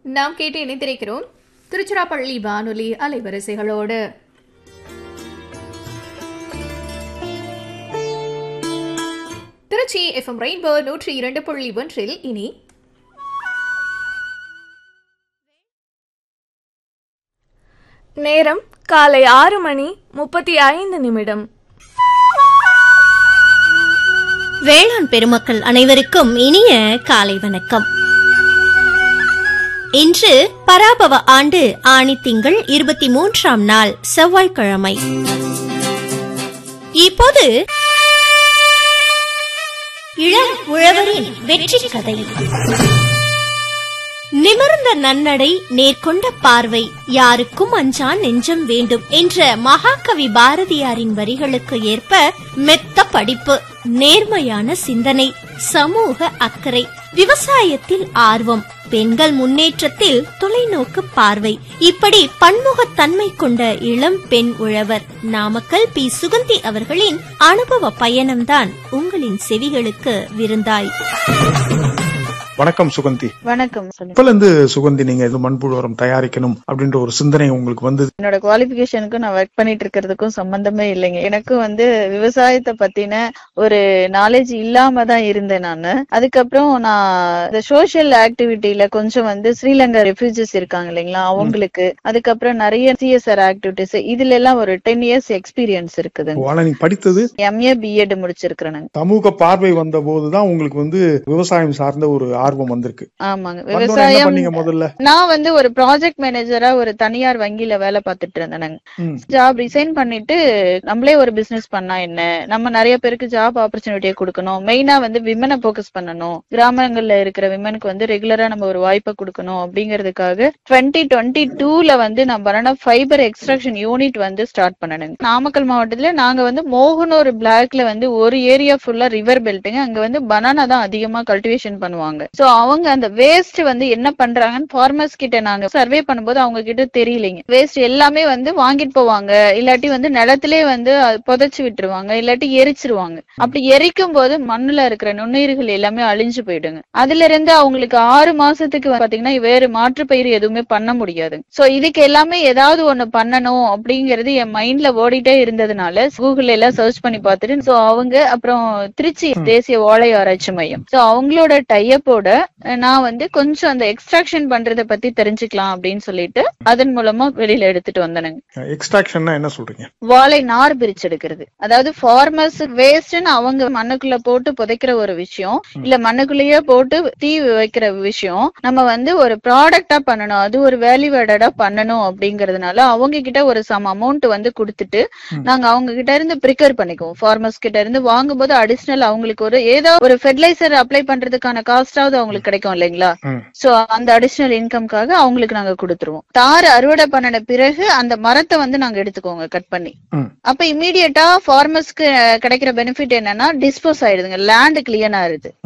நாம் கேட்டு இணைந்திருக்கிறோம் திருச்சிராப்பள்ளி வானொலி அலைவரிசைகளோடு திருச்சி எஃப்எம் ரெயின்போ நூற்றி இரண்டு புள்ளி ஒன்றில் இனி நேரம் காலை ஆறு மணி முப்பத்தி ஐந்து நிமிடம் வேளாண் பெருமக்கள் அனைவருக்கும் இனிய காலை வணக்கம் இன்று பராபவ ஆண்டு ஆணி திங்கள் இருபத்தி மூன்றாம் நாள் செவ்வாய்க்கிழமை இப்போது இளம் உழவரின் வெற்றி கதை நிமிர்ந்த நன்னடை நேர்கொண்ட பார்வை யாருக்கும் அஞ்சா நெஞ்சம் வேண்டும் என்ற மகாகவி பாரதியாரின் வரிகளுக்கு ஏற்ப மெத்த படிப்பு நேர்மையான சிந்தனை சமூக அக்கறை விவசாயத்தில் ஆர்வம் பெண்கள் முன்னேற்றத்தில் தொலைநோக்கு பார்வை இப்படி பன்முகத்தன்மை கொண்ட இளம் பெண் உழவர் நாமக்கல் பி சுகந்தி அவர்களின் அனுபவ பயணம்தான் உங்களின் செவிகளுக்கு விருந்தாய் வணக்கம் சுகந்தி வணக்கம் சொல்லுங்க இப்பல இருந்து சுகந்தி நீங்க இது மண்புழு உரம் தயாரிக்கணும் அப்படின்ற ஒரு சிந்தனை உங்களுக்கு வந்தது என்னோட குவாலிபிகேஷனுக்கும் நான் ஒர்க் பண்ணிட்டு இருக்கிறதுக்கும் சம்பந்தமே இல்லைங்க எனக்கும் வந்து விவசாயத்தை பத்தின ஒரு நாலேஜ் இல்லாம தான் இருந்தேன் நானு அதுக்கப்புறம் நான் இந்த சோஷியல் ஆக்டிவிட்டியில கொஞ்சம் வந்து ஸ்ரீலங்கா ரெஃப்யூஜிஸ் இருக்காங்க இல்லைங்களா அவங்களுக்கு அதுக்கப்புறம் நிறைய சிஎஸ்ஆர் ஆக்டிவிட்டிஸ் இதுல எல்லாம் ஒரு டென் இயர்ஸ் எக்ஸ்பீரியன்ஸ் இருக்குது ஆனா நீங்க படித்தது எம்ஏ பிஎட் முடிச்சிருக்கிறேன் சமூக பார்வை வந்த போதுதான் உங்களுக்கு வந்து விவசாயம் சார்ந்த ஒரு ஆர்வம் வந்திருக்கு ஆமாங்க வந்தோடனே என்ன விவசாயம் பண்ணீங்க முதல்ல நான் வந்து ஒரு ப்ராஜெக்ட் மேனேஜரா ஒரு தனியார் வங்கியில வேலை பார்த்துட்டு இருந்தேன் ம். ஜாப் ரிசைன் பண்ணிட்டு நம்மளே ஒரு பிசினஸ் பண்ணா என்ன நம்ம நிறைய பேருக்கு ஜாப் ஆப்பர்ச்சுனிட்டியை கொடுக்கணும் மெயினா வந்து விமனை ஃபோக்கஸ் பண்ணணும் கிராமங்கள்ல இருக்கிற விமனுக்கு வந்து ரெகுலரா நம்ம ஒரு வாய்ப்பை கொடுக்கணும் அப்படிங்கிறதுக்காக டுவெண்ட்டி டுவெண்ட்டி டூல வந்து நான் பனானா ஃபைபர் எக்ஸ்ட்ராக்ஷன் யூனிட் வந்து ஸ்டார்ட் பண்ணணுங்க நாமக்கல் மாவட்டத்துல நாங்க வந்து மோகனூர் பிளாக்ல வந்து ஒரு ஏரியா ஃபுல்லா ரிவர் பெல்ட்டுங்க அங்க வந்து பனானா தான் அதிகமா கல்டிவேஷன் பண்ணுவாங்க சோ அவங்க அந்த வேஸ்ட் வந்து என்ன பண்றாங்கன்னு ஃபார்மர்ஸ் கிட்ட நாங்க சர்வே பண்ணும்போது அவங்க கிட்ட தெரியலைங்க வேஸ்ட் எல்லாமே வந்து வாங்கிட்டு போவாங்க இல்லாட்டி வந்து நிலத்திலே வந்து அது புதைச்சு விட்டுருவாங்க இல்லாட்டி எரிச்சிருவாங்க அப்படி எரிக்கும் போது மண்ணுல இருக்கிற நுண்ணுயிர்கள் எல்லாமே அழிஞ்சு போயிடுங்க அதுல இருந்து அவங்களுக்கு ஆறு மாசத்துக்கு வந்து பாத்தீங்கன்னா வேறு மாற்று பயிர் எதுவுமே பண்ண முடியாது சோ இதுக்கு எல்லாமே ஏதாவது ஒண்ணு பண்ணணும் அப்படிங்கிறது என் மைண்ட்ல ஓடிட்டே இருந்ததுனால கூகுள்ல எல்லாம் சர்ச் பண்ணி பார்த்துட்டு சோ அவங்க அப்புறம் திருச்சி தேசிய ஓலை ஆராய்ச்சி மையம் சோ அவங்களோட டைப்போட நான் வந்து கொஞ்சம் அந்த எக்ஸ்ட்ராக்ஷன் பண்றத பத்தி தெரிஞ்சுக்கலாம் அப்படின்னு சொல்லிட்டு அதன் மூலமா வெளியில எடுத்துட்டு வந்தனுங்க எக்ஸ்ட்ராக்ஷன்னா என்ன சொல்றீங்க வாழை நார் பிரிச்சு எடுக்கிறது அதாவது ஃபார்மர்ஸ் வேஸ்ட்னு அவங்க மண்ணுக்குள்ள போட்டு புதைக்கிற ஒரு விஷயம் இல்ல மண்ணுக்குள்ளேயே போட்டு தீ வைக்கிற விஷயம் நம்ம வந்து ஒரு ப்ராடக்டா பண்ணணும் அது ஒரு வேல்யூ ஆடடா பண்ணணும் அப்படிங்கறதுனால அவங்க கிட்ட ஒரு சம் அமௌண்ட் வந்து கொடுத்துட்டு நாங்க அவங்க கிட்ட இருந்து ப்ரிக்கர் பண்ணிக்குவோம் ஃபார்மர்ஸ் கிட்ட இருந்து வாங்கும்போது அடிஷனல் அவங்களுக்கு ஒரு ஏதோ ஒரு ஃபெர்டிலைசர் அப்ளை பண்றதுக்கான காஸ்டாவது அவங்களுக்கு கிடைக்கும் இல்லைங்களா ம். சோ அந்த அடிஷனல் இன்கம்காக அவங்களுக்கு நாங்க கொடுத்துருவோம் தார் அறுவடை பண்ணின பிறகு அந்த மரத்தை வந்து நாங்க எடுத்துக்கோங்க கட் பண்ணி ம். அப்ப இமீடியட்டா ஃபார்மர்ஸ்க்கு கிடைக்கிற பெனிஃபிட் என்னன்னா டிஸ்போஸ் ஆயிடுதுங்க லேண்ட் கிளியர் ஆயிருது